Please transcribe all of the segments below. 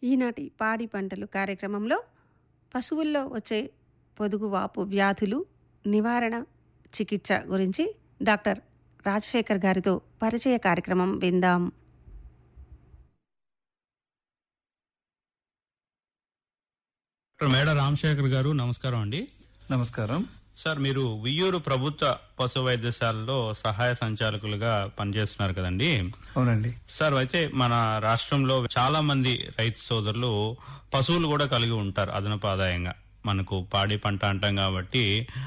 ఈనాటి పాడి పంటలు కార్యక్రమంలో పశువుల్లో వచ్చే పొదుగువాపు వ్యాధులు నివారణ చికిత్స గురించి డాక్టర్ రాజశేఖర్ గారితో పరిచయ కార్యక్రమం విందాం డాక్టర్ మేడ రామశేఖర్ గారు నమస్కారం అండి నమస్కారం సార్ మీరు వియ్యూరు ప్రభుత్వ పశు వైద్యశాలలో సహాయ సంచాలకులుగా పనిచేస్తున్నారు కదండి అవునండి సార్ అయితే మన రాష్ట్రంలో చాలా మంది రైతు సోదరులు పశువులు కూడా కలిగి ఉంటారు అదనపు ఆదాయంగా మనకు పాడి పంట అంటాం కాబట్టి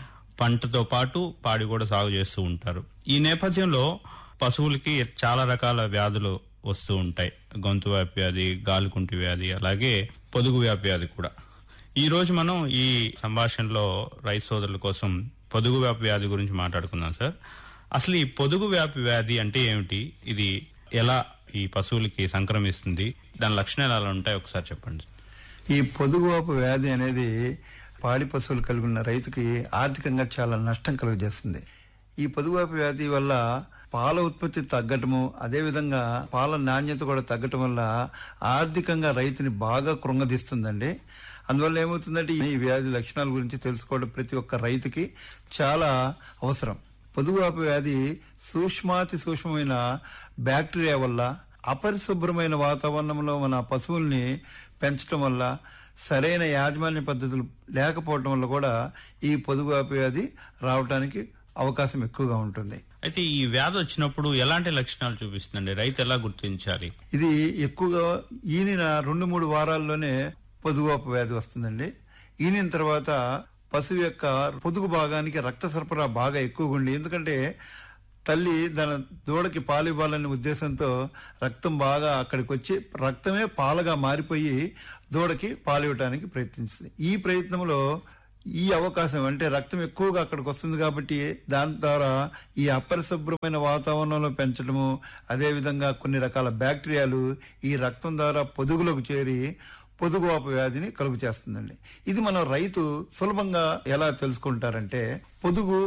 పంటతో పాటు పాడి కూడా సాగు చేస్తూ ఉంటారు ఈ నేపథ్యంలో పశువులకి చాలా రకాల వ్యాధులు వస్తూ ఉంటాయి గొంతు వ్యాపి వ్యాధి గాలికుంటి వ్యాధి అలాగే పొదుగు వ్యాపి వ్యాధి కూడా ఈ రోజు మనం ఈ సంభాషణలో రైతు సోదరుల కోసం పొదుగు వ్యాపి వ్యాధి గురించి మాట్లాడుకుందాం సార్ అసలు ఈ పొదుగు వ్యాపి వ్యాధి అంటే ఏమిటి ఇది ఎలా ఈ పశువులకి సంక్రమిస్తుంది దాని లక్షణాలు ఎలా ఉంటాయి ఒకసారి చెప్పండి ఈ పొదుగువాపు వ్యాధి అనేది పాడి పశువులు కలిగి ఉన్న రైతుకి ఆర్థికంగా చాలా నష్టం కలుగజేస్తుంది ఈ పొదుగువాపు వ్యాధి వల్ల పాల ఉత్పత్తి తగ్గటము అదేవిధంగా పాల నాణ్యత కూడా తగ్గటం వల్ల ఆర్థికంగా రైతుని బాగా కృంగదీస్తుందండి అందువల్ల ఏమవుతుందంటే ఈ వ్యాధి లక్షణాల గురించి తెలుసుకోవడం ప్రతి ఒక్క రైతుకి చాలా అవసరం పొదుగువాపు వ్యాధి సూక్ష్మాతి సూక్ష్మమైన బ్యాక్టీరియా వల్ల అపరిశుభ్రమైన వాతావరణంలో మన పశువుల్ని పెంచడం వల్ల సరైన యాజమాన్య పద్ధతులు లేకపోవడం వల్ల కూడా ఈ పొదుగువాపు వ్యాధి రావడానికి అవకాశం ఎక్కువగా ఉంటుంది అయితే ఈ వ్యాధి వచ్చినప్పుడు ఎలాంటి లక్షణాలు చూపిస్తుందండి రైతు ఎలా గుర్తించాలి ఇది ఎక్కువగా ఈనిన రెండు మూడు వారాల్లోనే పొదుగువాపు వ్యాధి వస్తుందండి ఈనిన తర్వాత పశువు యొక్క పొదుగు భాగానికి రక్త సరఫరా బాగా ఎక్కువగా ఉండి ఎందుకంటే తల్లి దాని దూడకి పాలు ఇవ్వాలనే ఉద్దేశంతో రక్తం బాగా అక్కడికి వచ్చి రక్తమే పాలుగా మారిపోయి దూడకి పాలు ఇవ్వడానికి ప్రయత్నిస్తుంది ఈ ప్రయత్నంలో ఈ అవకాశం అంటే రక్తం ఎక్కువగా అక్కడికి వస్తుంది కాబట్టి దాని ద్వారా ఈ అపరిశుభ్రమైన వాతావరణంలో పెంచడము అదేవిధంగా కొన్ని రకాల బ్యాక్టీరియాలు ఈ రక్తం ద్వారా పొదుగులోకి చేరి పొదుగువాపు వ్యాధిని కలుగు చేస్తుందండి ఇది మనం రైతు సులభంగా ఎలా తెలుసుకుంటారంటే పొదుగు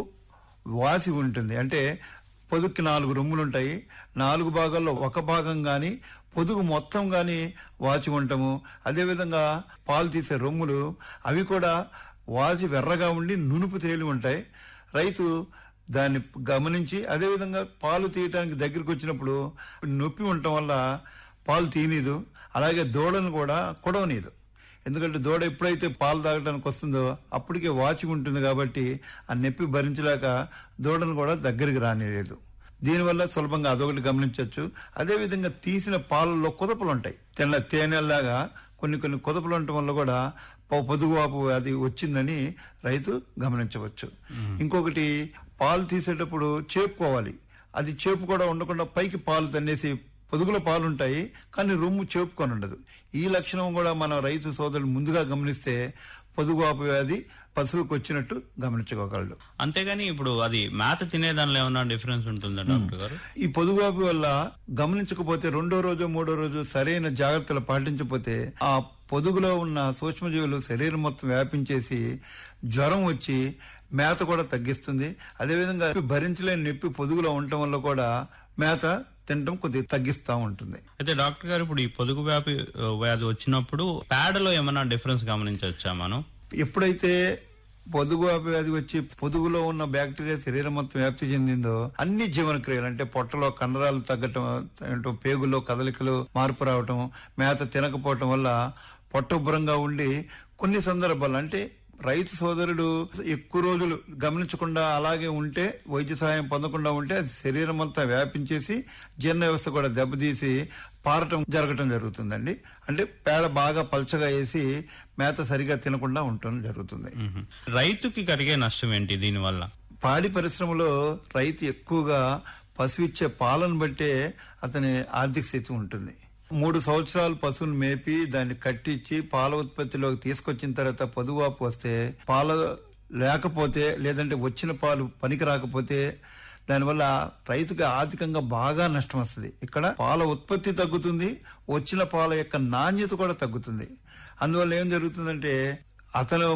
వాసి ఉంటుంది అంటే పొదుగుకి నాలుగు రొమ్ములు ఉంటాయి నాలుగు భాగాల్లో ఒక భాగం గాని పొదుగు మొత్తం గాని వాచి ఉండటము అదేవిధంగా పాలు తీసే రొమ్ములు అవి కూడా వాచి వెర్రగా ఉండి నునుపు తేలి ఉంటాయి రైతు దాన్ని గమనించి అదేవిధంగా పాలు తీయటానికి దగ్గరికి వచ్చినప్పుడు నొప్పి ఉండటం వల్ల పాలు తీయనీదు అలాగే దూడను కూడా కొడవనీదు ఎందుకంటే దూడ ఎప్పుడైతే పాలు తాగడానికి వస్తుందో అప్పటికే వాచి ఉంటుంది కాబట్టి ఆ నొప్పి భరించలేక దూడను కూడా దగ్గరికి రానిలేదు దీనివల్ల సులభంగా అదొకటి గమనించవచ్చు అదేవిధంగా తీసిన పాలల్లో కుదపలు ఉంటాయి తెల్ల తేనెల్లాగా కొన్ని కొన్ని కుదపలు ఉండటం వల్ల కూడా పొ- పొదుగువాపు అది వచ్చిందని రైతు గమనించవచ్చు ఇంకొకటి పాలు తీసేటప్పుడు చేపుకోవాలి అది చేపు కూడా ఉండకుండా పైకి పాలు తన్నేసి పొదుగులో పాలు ఉంటాయి కానీ రొమ్ము చేపుకొని ఉండదు ఈ లక్షణం కూడా మన రైతు సోదరులు ముందుగా గమనిస్తే పొదుగువాపు వ్యాధి పశువుకు వచ్చినట్టు గమనించుకోగలడు అంతేగాని ఇప్పుడు అది మేత తినే దానిలో ఏమన్నా డిఫరెన్స్ ఉంటుందా డాక్టర్ గారు ఈ పొదుగువాపు వల్ల గమనించకపోతే రెండో రోజు మూడో రోజు సరైన జాగ్రత్తలు పాటించకపోతే ఆ పొదుగులో ఉన్న సూక్ష్మజీవులు శరీరం మొత్తం వ్యాపించేసి జ్వరం వచ్చి మేత కూడా తగ్గిస్తుంది అదేవిధంగా భరించలేని నొప్పి పొదుగులో ఉండటం వల్ల కూడా మేత తినడం కొద్దిగా తగ్గిస్తూ ఉంటుంది అయితే డాక్టర్ గారు ఇప్పుడు ఈ పొదుగు వ్యాపి ఆ, వ్యాధి వచ్చినప్పుడు పేడలో ఏమైనా డిఫరెన్స్ గమనించవచ్చా మనం ఎప్పుడైతే పొదుగు వ్యాధి వచ్చి పొదుగులో ఉన్న బ్యాక్టీరియా శరీరం మొత్తం వ్యాప్తి చెందిందో అన్ని జీవన క్రియలు అంటే పొట్టలో కండరాలు తగ్గటం ఏంటో పేగుల్లో కదలికలు మార్పు రావటం మేత తినకపోవటం వల్ల పొట్ట ఉబ్బరంగా ఉండి కొన్ని సందర్భాలు అంటే రైతు సోదరుడు ఎక్కువ రోజులు గమనించకుండా అలాగే ఉంటే వైద్య సహాయం పొందకుండా ఉంటే అది శరీరం అంతా వ్యాపించేసి జీర్ణ వ్యవస్థ కూడా దెబ్బతీసి పారటం జరగటం జరుగుతుందండి అంటే పేడ బాగా పల్చగా వేసి మేత సరిగా తినకుండా ఉండటం జరుగుతుంది మ్మ్. రైతుకి కలిగే నష్టం ఏంటి దీనివల్ల పాడి పరిశ్రమలో రైతు ఎక్కువగా పశువిచ్చే పాలను బట్టే అతని ఆర్థిక స్థితి ఉంటుంది మూడు సంవత్సరాలు పశువుని మేపి దాన్ని కట్టించి పాల ఉత్పత్తిలోకి తీసుకొచ్చిన తర్వాత పొదువాపు వస్తే పాల లేకపోతే లేదంటే వచ్చిన పాలు పనికి రాకపోతే దానివల్ల రైతుకి ఆర్థికంగా బాగా నష్టం వస్తుంది ఇక్కడ పాల ఉత్పత్తి తగ్గుతుంది వచ్చిన పాల యొక్క నాణ్యత కూడా తగ్గుతుంది అందువల్ల ఏం జరుగుతుందంటే అతను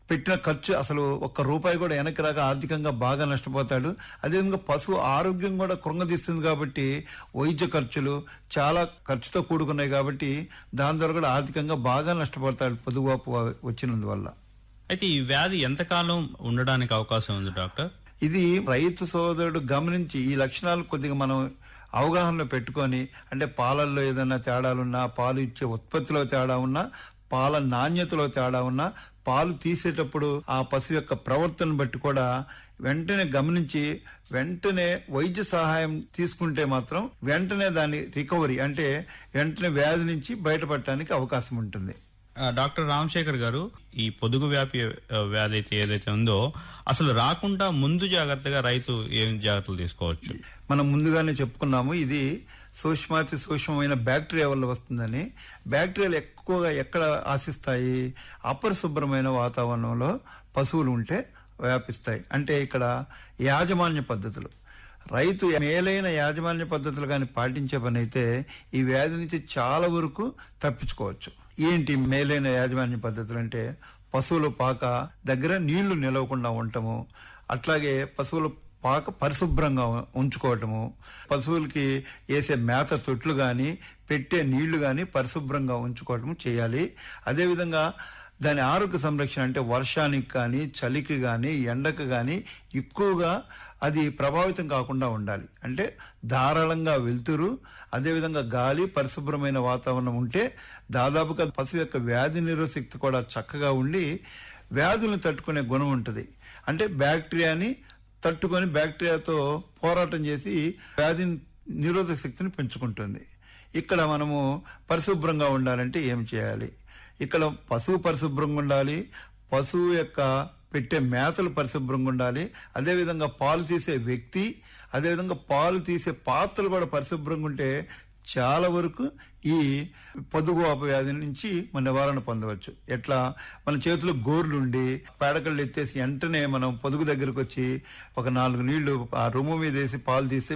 పెట్టిన ఖర్చు అసలు ఒక్క రూపాయి కూడా వెనక్కి రాక ఆర్థికంగా బాగా నష్టపోతాడు అదేవిధంగా పశువు ఆరోగ్యం కూడా కృంగదీస్తుంది కాబట్టి వైద్య ఖర్చులు చాలా ఖర్చుతో కూడుకున్నాయి కాబట్టి దాని ద్వారా కూడా ఆర్థికంగా బాగా నష్టపోతాడు పొదుగువాపు వచ్చినందువల్ల అయితే ఈ వ్యాధి ఎంతకాలం ఉండడానికి అవకాశం ఉంది డాక్టర్ ఇది రైతు సోదరుడు గమనించి ఈ లక్షణాలు కొద్దిగా మనం అవగాహనలో పెట్టుకొని అంటే పాలల్లో ఏదైనా తేడాలున్నా పాలు ఇచ్చే ఉత్పత్తిలో తేడా ఉన్నా పాల నాణ్యతలో తేడా ఉన్నా పాలు తీసేటప్పుడు ఆ పశువు యొక్క ప్రవర్తన బట్టి కూడా వెంటనే గమనించి వెంటనే వైద్య సహాయం తీసుకుంటే మాత్రం వెంటనే దాని రికవరీ అంటే వెంటనే వ్యాధి నుంచి బయటపడటానికి అవకాశం ఉంటుంది ఆ, డాక్టర్ రాజశేఖర్ గారు ఈ పొదుగు వ్యాపి ఆ, వ్యాధి అయితే ఏదైతే ఉందో అసలు రాకుండా ముందు జాగ్రత్తగా రైతు ఏం జాగ్రత్తలు తీసుకోవచ్చు మనం ముందుగానే చెప్పుకున్నాము ఇది సూక్ష్మాతి సూక్ష్మమైన బ్యాక్టీరియా వల్ల వస్తుందని బ్యాక్టీరియాలు ఎక్కువగా ఎక్కడ ఆశిస్తాయి అపరిశుభ్రమైన వాతావరణంలో పశువులు ఉంటే వ్యాపిస్తాయి అంటే ఇక్కడ యాజమాన్య పద్ధతులు రైతు మేలైన యాజమాన్య పద్ధతులు కానీ పాటించే పని అయితే ఈ వ్యాధి నుంచి చాలా వరకు తప్పించుకోవచ్చు ఏంటి మేలైన యాజమాన్య పద్ధతులు అంటే పశువుల పాక దగ్గర నీళ్లు నిలవకుండా ఉండటము అట్లాగే పశువుల పాక పరిశుభ్రంగా ఉంచుకోవటము పశువులకి వేసే మేత తొట్లు గాని పెట్టే నీళ్లు గాని పరిశుభ్రంగా ఉంచుకోవటము చేయాలి అదేవిధంగా దాని ఆరోగ్య సంరక్షణ అంటే వర్షానికి కానీ చలికి కానీ ఎండకు కానీ ఎక్కువగా అది ప్రభావితం కాకుండా ఉండాలి అంటే ధారాళంగా వెళ్తురు అదేవిధంగా గాలి పరిశుభ్రమైన వాతావరణం ఉంటే దాదాపుగా పశువు యొక్క వ్యాధి నిరోధక శక్తి కూడా చక్కగా ఉండి వ్యాధులను తట్టుకునే గుణం ఉంటుంది అంటే బ్యాక్టీరియాని తట్టుకొని బ్యాక్టీరియాతో పోరాటం చేసి వ్యాధి నిరోధక శక్తిని పెంచుకుంటుంది ఇక్కడ మనము పరిశుభ్రంగా ఉండాలంటే ఏం చేయాలి ఇక్కడ పశువు పరిశుభ్రంగా ఉండాలి పశువు యొక్క పెట్టే మేతలు పరిశుభ్రంగా ఉండాలి అదేవిధంగా పాలు తీసే వ్యక్తి అదేవిధంగా పాలు తీసే పాత్రలు కూడా పరిశుభ్రంగా ఉంటే చాలా వరకు ఈ పొదుగు వ్యాధి నుంచి మన నివారణ పొందవచ్చు ఎట్లా మన చేతిలో గోర్లు ఉండి పేడకళ్ళు ఎత్తేసి వెంటనే మనం పొదుగు దగ్గరకు వచ్చి ఒక నాలుగు నీళ్లు ఆ రొమ్ము మీద వేసి పాలు తీసి